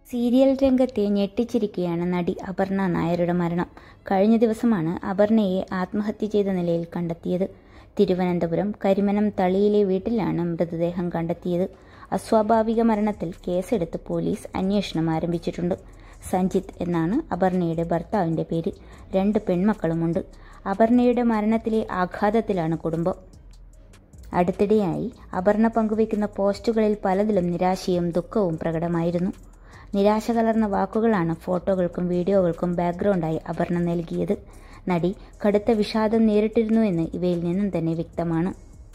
serial രംഗത്തെ ഞെട്ടിച്ചിരിക്കുകയാണ് നടി അപർണ നായരുടെ മരണം കഴിഞ്ഞ ദിവസമാണ് അപർണയെ ആത്മഹത്യ ചെയ്ത നിലയിൽ കണ്ടെത്തിയത് തിരുവനന്തപുരം കരിമനം തളിയിലെ വീട്ടിലാണ് മൃതദേഹം കണ്ടെത്തിയത് അസ്വാഭാവിക മരണത്തിൽ കേസെടുത്ത് പോലീസ് അന്വേഷണം ആരംഭിച്ചിട്ടുണ്ട് സഞ്ജിത്ത് എന്നാണ് അപർണയുടെ ഭർത്താവിന്റെ പേര് രണ്ട് പെൺമക്കളുമുണ്ട് അപർണയുടെ മരണത്തിലെ ആഘാതത്തിലാണ് കുടുംബം അടുത്തിടെയായി അപർണ പങ്കുവയ്ക്കുന്ന പോസ്റ്റുകളിൽ പലതിലും നിരാശയും ദുഃഖവും പ്രകടമായിരുന്നു നിരാശ കലർന്ന വാക്കുകളാണ് ഫോട്ടോകൾക്കും വീഡിയോകൾക്കും ബാക്ക്ഗ്രൗണ്ടായി അപർണ നൽകിയത് നടി കടുത്ത വിഷാദം നേരിട്ടിരുന്നുവെന്ന് ഇവയിൽ നിന്നും തന്നെ വ്യക്തമാണ്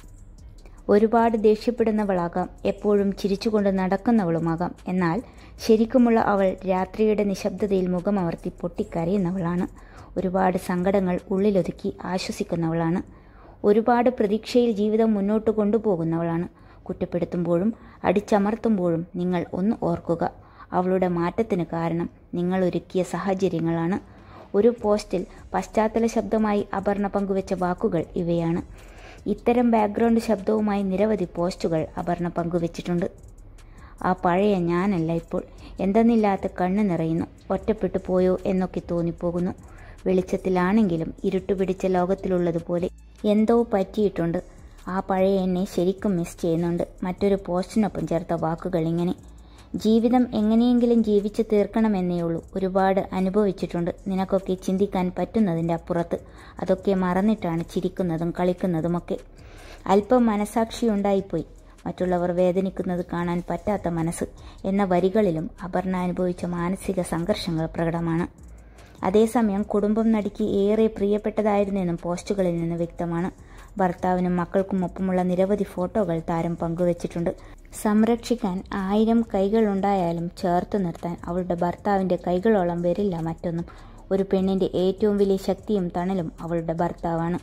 ഒരുപാട് ദേഷ്യപ്പെടുന്നവളാകാം എപ്പോഴും ചിരിച്ചുകൊണ്ട് നടക്കുന്നവളുമാകാം എന്നാൽ ശരിക്കുമുള്ള അവൾ രാത്രിയുടെ നിശബ്ദതയിൽ മുഖമമർത്തി പൊട്ടിക്കരയുന്നവളാണ് ഒരുപാട് സങ്കടങ്ങൾ ഉള്ളിലൊതുക്കി ആശ്വസിക്കുന്നവളാണ് ഒരുപാട് പ്രതീക്ഷയിൽ ജീവിതം മുന്നോട്ട് കൊണ്ടുപോകുന്നവളാണ് കുറ്റപ്പെടുത്തുമ്പോഴും അടിച്ചമർത്തുമ്പോഴും നിങ്ങൾ ഒന്ന് ഓർക്കുക അവളുടെ മാറ്റത്തിന് കാരണം നിങ്ങൾ ഒരുക്കിയ സാഹചര്യങ്ങളാണ് ഒരു പോസ്റ്റിൽ പശ്ചാത്തല ശബ്ദമായി അപർണ പങ്കുവച്ച വാക്കുകൾ ഇവയാണ് ഇത്തരം ബാക്ക്ഗ്രൗണ്ട് ശബ്ദവുമായി നിരവധി പോസ്റ്റുകൾ അപർണ പങ്കുവച്ചിട്ടുണ്ട് ആ പഴയ ഞാനല്ല ഇപ്പോൾ എന്തെന്നില്ലാത്ത കണ്ണ് നിറയുന്നു ഒറ്റപ്പെട്ടു പോയോ എന്നൊക്കെ തോന്നിപ്പോകുന്നു വെളിച്ചത്തിലാണെങ്കിലും ഇരുട്ടുപിടിച്ച ലോകത്തിലുള്ളതുപോലെ എന്തോ പറ്റിയിട്ടുണ്ട് ആ പഴയ എന്നെ ശരിക്കും മിസ് ചെയ്യുന്നുണ്ട് മറ്റൊരു പോസ്റ്റിനൊപ്പം ചേർത്ത വാക്കുകൾ ഇങ്ങനെ ജീവിതം എങ്ങനെയെങ്കിലും ജീവിച്ചു തീർക്കണമെന്നേ ഉള്ളൂ ഒരുപാട് അനുഭവിച്ചിട്ടുണ്ട് നിനക്കൊക്കെ ചിന്തിക്കാൻ പറ്റുന്നതിൻ്റെ അപ്പുറത്ത് അതൊക്കെ മറന്നിട്ടാണ് ചിരിക്കുന്നതും കളിക്കുന്നതുമൊക്കെ അല്പം മനസാക്ഷിയുണ്ടായിപ്പോയി മറ്റുള്ളവർ വേദനിക്കുന്നത് കാണാൻ പറ്റാത്ത മനസ്സ് എന്ന വരികളിലും അപർണ അനുഭവിച്ച മാനസിക സംഘർഷങ്ങൾ പ്രകടമാണ് അതേസമയം കുടുംബം നടിക്ക് ഏറെ പ്രിയപ്പെട്ടതായിരുന്നെന്നും പോസ്റ്റുകളിൽ നിന്ന് വ്യക്തമാണ് ഭർത്താവിനും മക്കൾക്കും ഒപ്പമുള്ള നിരവധി ഫോട്ടോകൾ താരം പങ്കുവച്ചിട്ടുണ്ട് സംരക്ഷിക്കാൻ ആയിരം കൈകളുണ്ടായാലും ചേർത്ത് നിർത്താൻ അവളുടെ ഭർത്താവിന്റെ കൈകളോളം വരില്ല മറ്റൊന്നും ഒരു പെണ്ണിന്റെ ഏറ്റവും വലിയ ശക്തിയും തണലും അവളുടെ ഭർത്താവാണ്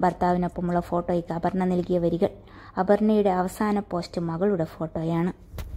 ഭർത്താവിനൊപ്പമുള്ള ഫോട്ടോയ്ക്ക് അപർണ നൽകിയ വരികൾ അപർണയുടെ അവസാന പോസ്റ്റ് മകളുടെ ഫോട്ടോയാണ്